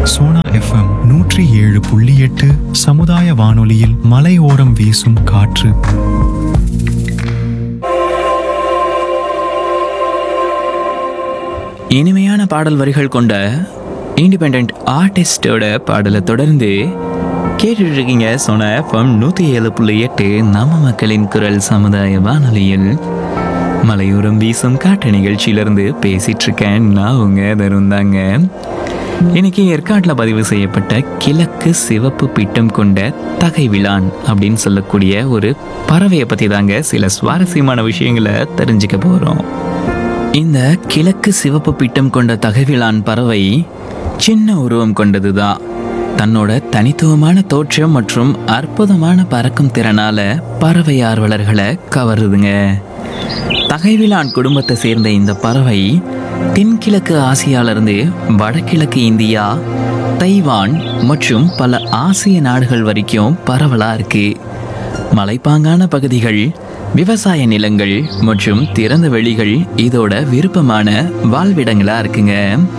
Sona FM நூற்றி ஏழு புள்ளி எட்டு சமுதாய வானொலியில் மலையோரம் வீசும் காற்று இனிமையான பாடல் வரிகள் கொண்ட இண்டிபெண்ட் ஆர்டிஸ்டோட பாடலை தொடர்ந்து கேட்டுட்டு இருக்கீங்க சொன்ன எஃப்எம் நூற்றி ஏழு புள்ளி எட்டு நம்ம மக்களின் குரல் சமுதாய வானொலியில் மலையோரம் வீசும் காட்டு நிகழ்ச்சியிலிருந்து பேசிட்டு இருக்கேன் நான் உங்க தருந்தாங்க இன்னைக்கு ஏற்காட்டில் பதிவு செய்யப்பட்ட கிழக்கு சிவப்பு பிட்டம் கொண்ட தகைவிலான் அப்படின்னு சொல்லக்கூடிய ஒரு பறவையை பற்றி தாங்க சில சுவாரஸ்யமான விஷயங்களை தெரிஞ்சுக்க போகிறோம் இந்த கிழக்கு சிவப்பு பிட்டம் கொண்ட தகவிலான் பறவை சின்ன உருவம் கொண்டதுதான் தன்னோட தனித்துவமான தோற்றம் மற்றும் அற்புதமான பறக்கும் திறனால பறவை ஆர்வலர்களை கவருதுங்க தகைவிலான் குடும்பத்தை சேர்ந்த இந்த பறவை தென்கிழக்கு ஆசியாவிலிருந்து வடகிழக்கு இந்தியா தைவான் மற்றும் பல ஆசிய நாடுகள் வரைக்கும் பரவலா இருக்கு மலைப்பாங்கான பகுதிகள் விவசாய நிலங்கள் மற்றும் திறந்த வெளிகள் இதோட விருப்பமான வாழ்விடங்களா இருக்குங்க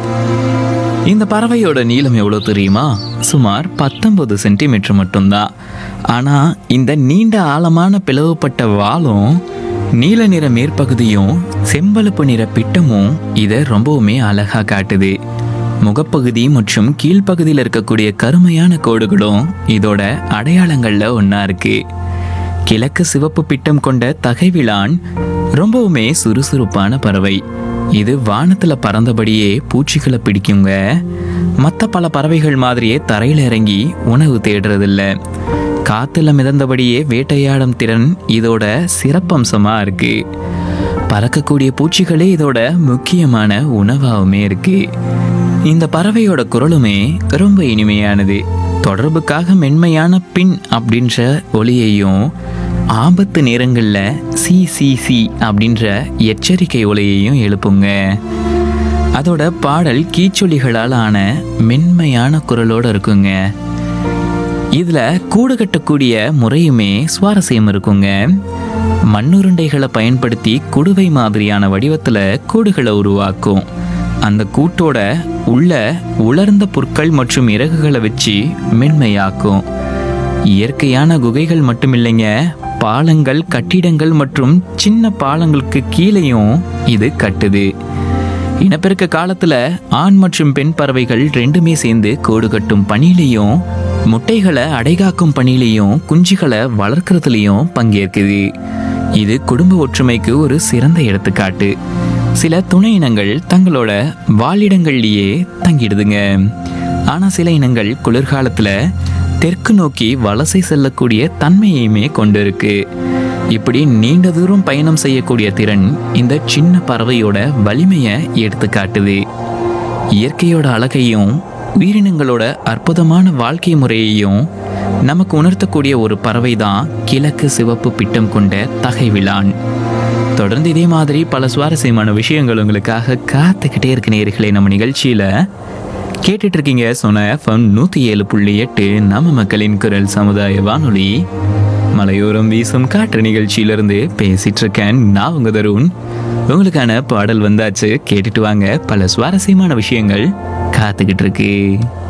இந்த பறவையோட நீளம் எவ்வளோ தெரியுமா சுமார் பத்தொன்பது சென்டிமீட்டர் மட்டும்தான் ஆனால் இந்த நீண்ட ஆழமான பிளவுபட்ட வாலும் நீல நிற மேற்பகுதியும் செம்பழுப்பு நிற பிட்டமும் இதை ரொம்பவுமே அழகா காட்டுது முகப்பகுதி மற்றும் கீழ்ப்பகுதியில் இருக்கக்கூடிய கருமையான கோடுகளும் இதோட அடையாளங்கள்ல ஒன்றா இருக்கு கிழக்கு சிவப்பு பிட்டம் கொண்ட தகைவிலான் ரொம்பவுமே சுறுசுறுப்பான பறவை இது வானத்துல பறந்தபடியே பூச்சிகளை பிடிக்குங்க மற்ற பல பறவைகள் மாதிரியே தரையில இறங்கி உணவு தேடுறதில்ல காத்துல மிதந்தபடியே வேட்டையாடும் திறன் இதோட சிறப்பம்சமா இருக்கு பறக்கக்கூடிய பூச்சிகளே இதோட முக்கியமான உணவாகவுமே இருக்கு இந்த பறவையோட குரலுமே ரொம்ப இனிமையானது தொடர்புக்காக மென்மையான பின் அப்படின்ற ஒலியையும் ஆபத்து நேரங்களில் சி சி சி அப்படின்ற எச்சரிக்கை ஒலியையும் எழுப்புங்க அதோட பாடல் கீச்சொலிகளால் ஆன மென்மையான குரலோட இருக்குங்க இதுல கூடு கட்டக்கூடிய முறையுமே சுவாரஸ்யம் இருக்குங்க மண்ணுருண்டைகளை பயன்படுத்தி குடுவை மாதிரியான வடிவத்துல கூடுகளை உருவாக்கும் அந்த கூட்டோட உள்ள உலர்ந்த புற்கள் மற்றும் இறகுகளை வச்சு மென்மையாக்கும் இயற்கையான குகைகள் மட்டுமில்லைங்க பாலங்கள் கட்டிடங்கள் மற்றும் சின்ன பாலங்களுக்கு கீழேயும் இது கட்டுது இனப்பெருக்க காலத்துல ஆண் மற்றும் பெண் பறவைகள் ரெண்டுமே சேர்ந்து கூடு கட்டும் பணியிலையும் முட்டைகளை அடைகாக்கும் பணியிலையும் குஞ்சுகளை வளர்க்கறதுலையும் பங்கேற்குது இது குடும்ப ஒற்றுமைக்கு ஒரு சிறந்த எடுத்துக்காட்டு சில துணை இனங்கள் தங்களோட வாழிடங்கள்லயே தங்கிடுதுங்க ஆனா சில இனங்கள் குளிர்காலத்துல தெற்கு நோக்கி வலசை செல்லக்கூடிய தன்மையுமே கொண்டிருக்கு இப்படி நீண்ட தூரம் பயணம் செய்யக்கூடிய திறன் இந்த சின்ன பறவையோட வலிமையை எடுத்து காட்டுது இயற்கையோட அழகையும் உயிரினங்களோட அற்புதமான வாழ்க்கை முறையையும் நமக்கு உணர்த்தக்கூடிய ஒரு பறவை தான் கிழக்கு சிவப்பு பிட்டம் கொண்ட தகைவிலான் தொடர்ந்து இதே மாதிரி பல சுவாரஸ்யமான விஷயங்கள் உங்களுக்காக காத்துக்கிட்டே இருக்க நேர்களே நம்ம நிகழ்ச்சியில கேட்டுட்டு இருக்கீங்க சொன்ன எஃப்எம் நூத்தி ஏழு புள்ளி எட்டு நம்ம மக்களின் குரல் சமுதாய வானொலி மலையோரம் வீசும் காற்று நிகழ்ச்சியிலிருந்து பேசிட்டு இருக்கேன் நான் உங்க தருண் உங்களுக்கான பாடல் வந்தாச்சு கேட்டுட்டு வாங்க பல சுவாரஸ்யமான விஷயங்கள் காத்துக்கிட்டு இருக்கு